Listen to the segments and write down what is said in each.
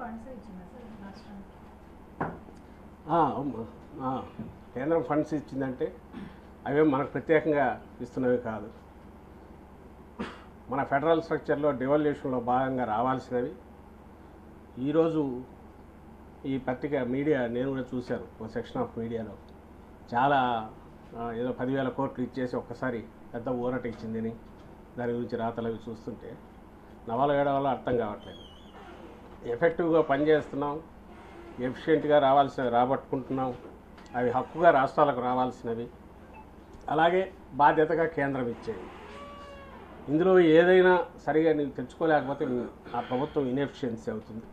Funds ఇచ్చిందా sir రాష్ట్రానికి ఆ, అమ్మా. ఆ, కేంద్రం ఫండ్స్ ఇచ్చిందంటే అవే మనకు ప్రత్యేకంగా ఇస్తున్నవి కాదు మన ఫెడరల్ స్ట్రక్చర్లో డివల్యూషన్లో భాగంగా రావాల్సినవి ఈరోజు ఈ పత్రిక మీడియా నేను కూడా చూశాను ఒక సెక్షన్ ఆఫ్ మీడియాలో చాలా ఆ, ఏదో పదివేల కోట్లు ఇచ్చేసి ఒక్కసారి పెద్ద ఊరట ఇచ్చిందని దాని గురించి రాతలు అవి చూస్తుంటే నవల ఏడవలో అర్థం కావట్లేదు ఎఫెక్టివ్గా పనిచేస్తున్నాం ఎఫిషియెంట్గా రావాల్సినవి రాబట్టుకుంటున్నాం అవి హక్కుగా రాష్ట్రాలకు రావాల్సినవి అలాగే బాధ్యతగా కేంద్రం ఇచ్చేది ఇందులో ఏదైనా సరిగా నీకు తెచ్చుకోలేకపోతే ఆ ప్రభుత్వం ఇన్ఎఫిషియన్సీ అవుతుంది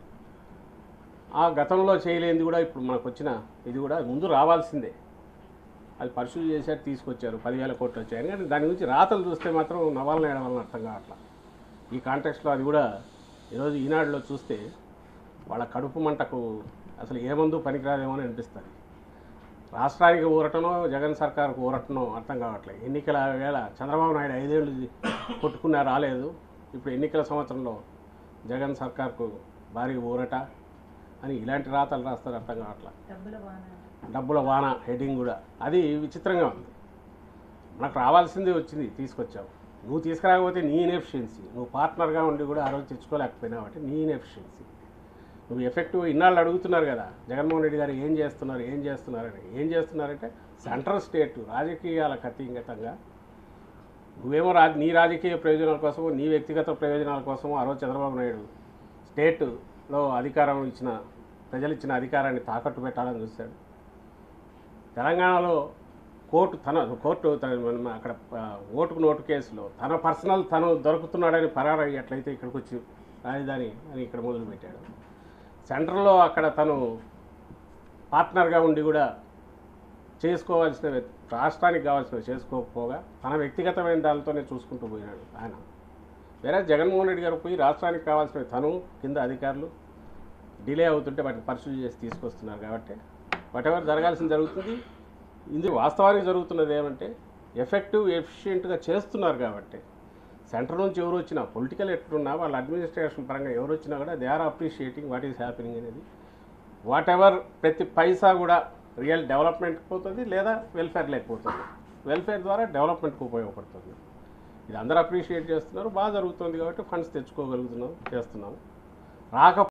ఆ గతంలో చేయలేనిది కూడా ఇప్పుడు మనకు వచ్చిన ఇది కూడా ముందు రావాల్సిందే అది పర్సూ చేశారు తీసుకొచ్చారు పదివేల కోట్లు వచ్చాయని కానీ దాని గురించి రాతలు చూస్తే మాత్రం నవాలను వేయడం వలన అర్థం కావట్లా ఈ కాంటెక్స్లో అది కూడా ఈరోజు ఈనాడులో చూస్తే వాళ్ళ కడుపు మంటకు అసలు ఏ మందు పనికిరాదేమో అని అనిపిస్తుంది రాష్ట్రానికి ఊరటనో జగన్ సర్కార్కు ఊరటనో అర్థం కావట్లేదు ఎన్నికల వేళ చంద్రబాబు నాయుడు ఐదేళ్ళు కొట్టుకున్నా రాలేదు ఇప్పుడు ఎన్నికల సంవత్సరంలో జగన్ సర్కార్కు భారీ ఊరట అని ఇలాంటి రాతలు రాస్తారు అర్థం కావట్లేదు డబ్బుల వాన డబ్బుల వాన హెడ్డింగ్ కూడా అది విచిత్రంగా ఉంది మనకు రావాల్సింది వచ్చింది తీసుకొచ్చావు నువ్వు తీసుకురాకపోతే నీ ఇన్ఎఫిషియన్సీ నువ్వు పార్ట్నర్గా ఉండి కూడా ఆ రోజు తెచ్చుకోలేకపోయినావు అంటే నీ ఇన్ఎఫిషియన్సీ నువ్వు ఎఫెక్టివ్ ఇన్నాళ్ళు అడుగుతున్నారు కదా జగన్మోహన్ రెడ్డి గారు ఏం చేస్తున్నారు ఏం చేస్తున్నారని ఏం చేస్తున్నారంటే సెంట్రల్ స్టేట్ రాజకీయాలకు అతీతంగా నువ్వేమో రా నీ రాజకీయ ప్రయోజనాల కోసమో నీ వ్యక్తిగత ప్రయోజనాల కోసమో ఆ రోజు చంద్రబాబు నాయుడు స్టేట్లో అధికారం ఇచ్చిన ప్రజలు ఇచ్చిన అధికారాన్ని తాకట్టు పెట్టాలని చూశాడు తెలంగాణలో కోర్టు తన కోర్టు తన మన అక్కడ ఆ, ఓటుకు నోటు కేసులో తన పర్సనల్ తను దొరుకుతున్నాడని పరారయ్యట్లయితే ఇక్కడికి వచ్చి రాజధాని అని ఇక్కడ మొదలుపెట్టాడు సెంట్రల్లో అక్కడ తను పార్ట్నర్గా ఉండి కూడా చేసుకోవాల్సినవి రాష్ట్రానికి కావాల్సినవి చేసుకోకపోగా తన వ్యక్తిగతమైన దానితోనే చూసుకుంటూ పోయినాడు ఆయన వేరే జగన్మోహన్ రెడ్డి గారు పోయి రాష్ట్రానికి కావాల్సినవి తను కింద అధికారులు డిలే అవుతుంటే వాటిని పర్సూ చేసి తీసుకొస్తున్నారు కాబట్టి వాటెవర్ జరగాల్సింది జరుగుతుంది ఇది వాస్తవానికి జరుగుతున్నది ఏమంటే ఎఫెక్టివ్ ఎఫిషియెంట్గా చేస్తున్నారు కాబట్టి సెంటర్ నుంచి ఎవరు వచ్చినా పొలిటికల్ ఎట్లున్నా వాళ్ళ అడ్మినిస్ట్రేషన్ పరంగా ఎవరు వచ్చినా కూడా they are appreciating what is happening అనేది వాట్ ఎవర్ ప్రతి పైసా కూడా రియల్ డెవలప్మెంట్కి పోతుంది లేదా వెల్ఫేర్ లేకపోతుంది వెల్ఫేర్ ద్వారా డెవలప్మెంట్కి ఉపయోగపడుతుంది ఇది అందరూ అప్రిషియేట్ చేస్తున్నారు బాగా జరుగుతుంది కాబట్టి ఫండ్స్ తెచ్చుకోగలుగుతున్నాం చేస్తున్నాం రాక